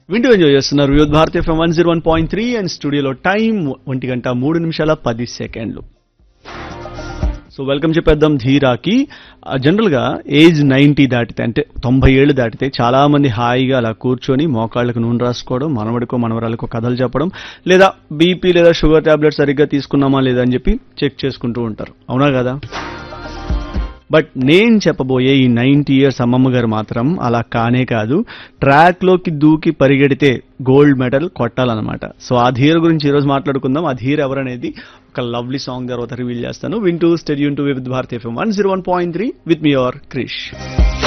వింటూ ఎంజాయ్ చేస్తున్నారు youth Bharat FM one zero one point three and స్టూడియోలో టైం ఒంటి గంట మూడు నిమిషాల పది సెకండ్లు సో వెల్కమ్ చెప్పేద్దాం ధీరాకి ఆ, జనరల్ గా ఏజ్ నైన్టీ దాటితే అంటే తొంభై ఏళ్ళు దాటితే చాలా మంది హాయిగా అలా కూర్చొని మోకాళ్ళకు నూనె రాసుకోవడం మనవడికో మనవరాలకో కథలు చెప్పడం లేదా బీపీ లేదా షుగర్ టాబ్లెట్ సరిగ్గా తీసుకున్నామా లేదా అని చెప్పి చెక్ చేసుకుంటూ ఉంటారు అవునా కదా బట్ నేను చెప్పబోయే ఈ నైన్టీ ఇయర్స్ అమ్మమ్మ గారు మాత్రం అలా కానే కాదు ట్రాక్ లోకి దూకి పరిగెడితే గోల్డ్ మెడల్ కొట్టాలన్నమాట సో ఆ ధీర గురించి ఈ రోజు మాట్లాడుకుందాం ఆ ధీర ఎవరనేది ఒక లవ్లీ సాంగ్ తర్వాత రివీల్ చేస్తాను వింటూ stay tuned to with Bharat FM one zero one point three with me your Krish